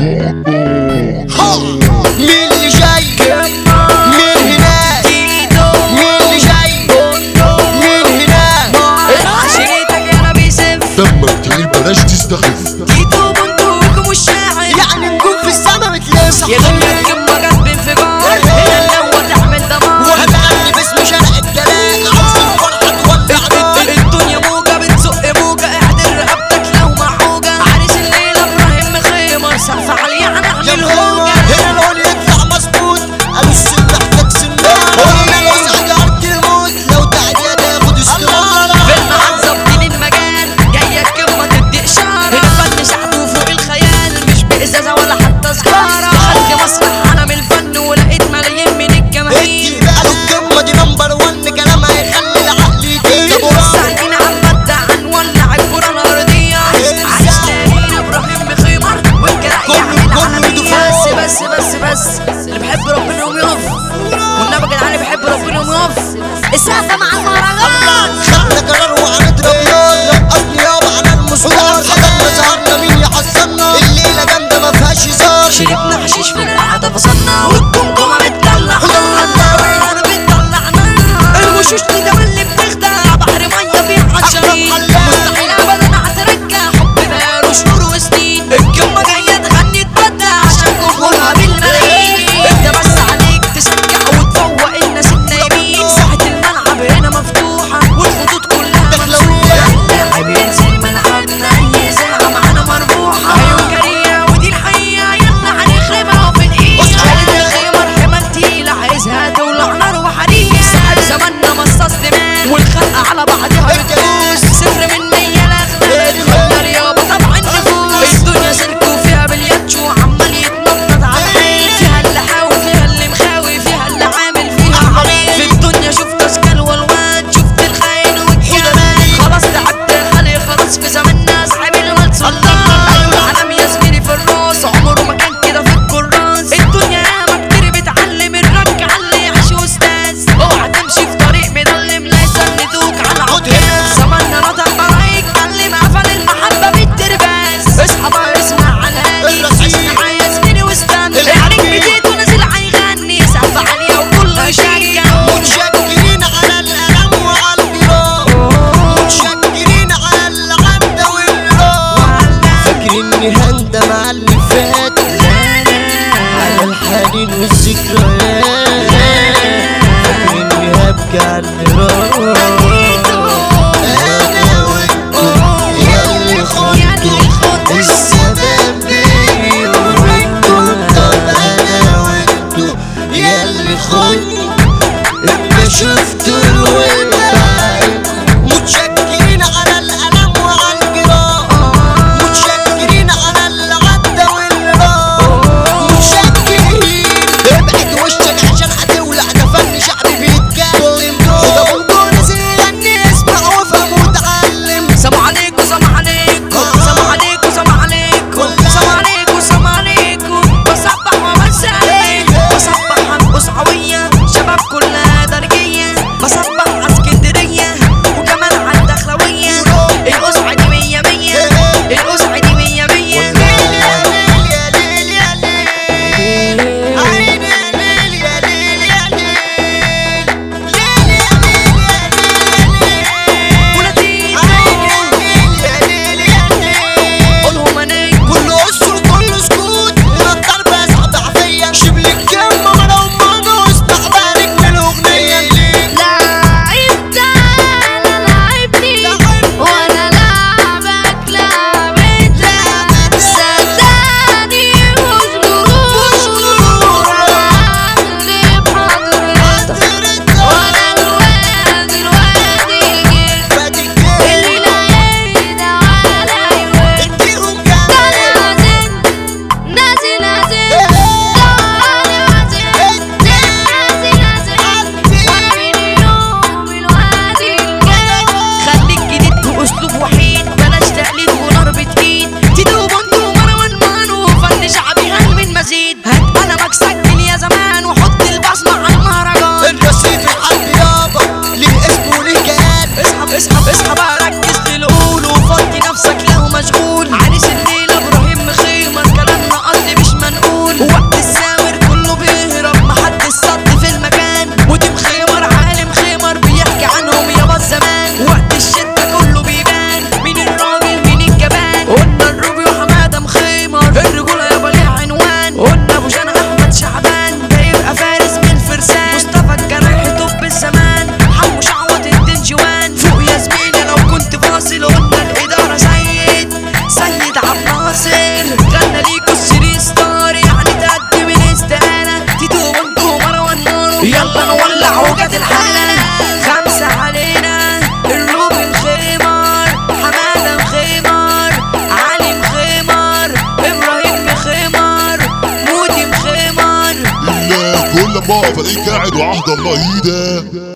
مين اللي جاي مين هناك مين اللي جاي مين هناك عشرتك يا نبي سيف دمك تقيل بلاش تستخف تيتو بندوق والشاعر يعني نكون في السما بتلف يا دنيا الكمة جت بانفجار هي اللي تعمل دمار وهتغني باسم شرق الدلال عاوز الفرحة تولع نار الدنيا موجة بتزق موجة اعدل رقبتك لو محوجة عريس الليلة ابراهيم مخيمة سقف عالية هنعمل يا هوجة هنا العون يطلع مظبوط قالوا السن محتاج سنارة قلنا الوسع جارة الموت لو تعدي تاخد استمارة فيلم عن ظابطين المجال جاية الكمة تدي إشارة الفن شعبه فوق الخيال مش بإزازة ولا حتى سجارة دخلت مسرح أنا من الفن ولقيت ملايين من الجماهير ادي قالوا القمة دي نمبر ون كلام هيخلي العقل يطير ساعتين عن بدع عن ولع الكرة الأرضية عايش تاني إبراهيم مخيمر والجرح يعمل كله عملية يدفع. بس بس بس بس اللي بيحب ربنا يقوم يقف والنبي يا جدعان اللي بيحب ربنا يقوم يقف السقفة مع المهرجان خدنا قرار وهنضرب نار رقصني يابا على المسطار حضرنا سهرنا مين يحصلنا الليلة جامدة ما فيهاش هزار شربنا حشيش في القعدة فصلنا والجمجمة بتدلع أنا بتطلع نار الوشوش دي ده اللي بتخدع بحر مية فيه عطشانين مستحيل أبدا هترجع حب بقاله شهور وسنين الجمة جاية تغني تبدع عشان جمهورها بالملايين انت بس عليك تشجع وتفوق الناس النايمين ساحة الملعب هنا مفتوحة والخطوط كلها ممسوحة اللاعب ينزل ملعبنا أي ساعة معانا مربوحة عيون جريئة ودي الحقيقة يلا هنخربها في دقيقة خالد الخيمر حمال تقيلة عايزها تولع نار وحريقة صاحب زماننا مصاص دماغ والخلق على بعضها بتدوس صفر من مية لاخدة خدنا رياضة طبعا نفوس الدنيا سلك وفيها بالياتش وعمال يتنطط على الحيط فيها اللي حاوي فيها اللي مخاوي فيها اللي عامل فيها حريق في الدنيا شفت اشكال والوان شفت الخاين والجمال خلاص تعبت الخلي خلاص في زماننا اصحاب المال سلطان ايوه العالم يا زميلي في الراس عمره ما كان كده في الكراس الدنيا ياما كتير بتعلم الرك على اللي يعيش استاذ اوعى تمشي في طريق مضلم لا يسندوك على عكاز زماننا نطق بقى يتكلم قفل المحبه بالترباس اصحى بقى اسمع على الهادي اسمع يا زميلي واستنى العريق جديد ونازل هيغني سقف عاليه وكله يشجع متشكرين على الألم وعلى الجراح متشكرين على العدة والراح فاكريني هندم على اللي فات على الحنين والذكريات فاكريني هبكي على اللي راح أنا وانتو ياللي خنتو السبب بيني وانتو طب أنا وانتو ياللي خنتو اما شفت الوداع متشكرين على الألم وعلى الجراح متشكرين على العدة والراح متشكرين ابعد وشك عشان هتولع ده فن شعبي بيتكلم ده بنقول زين بابا فلاقيك قاعد وعهد الله ايدك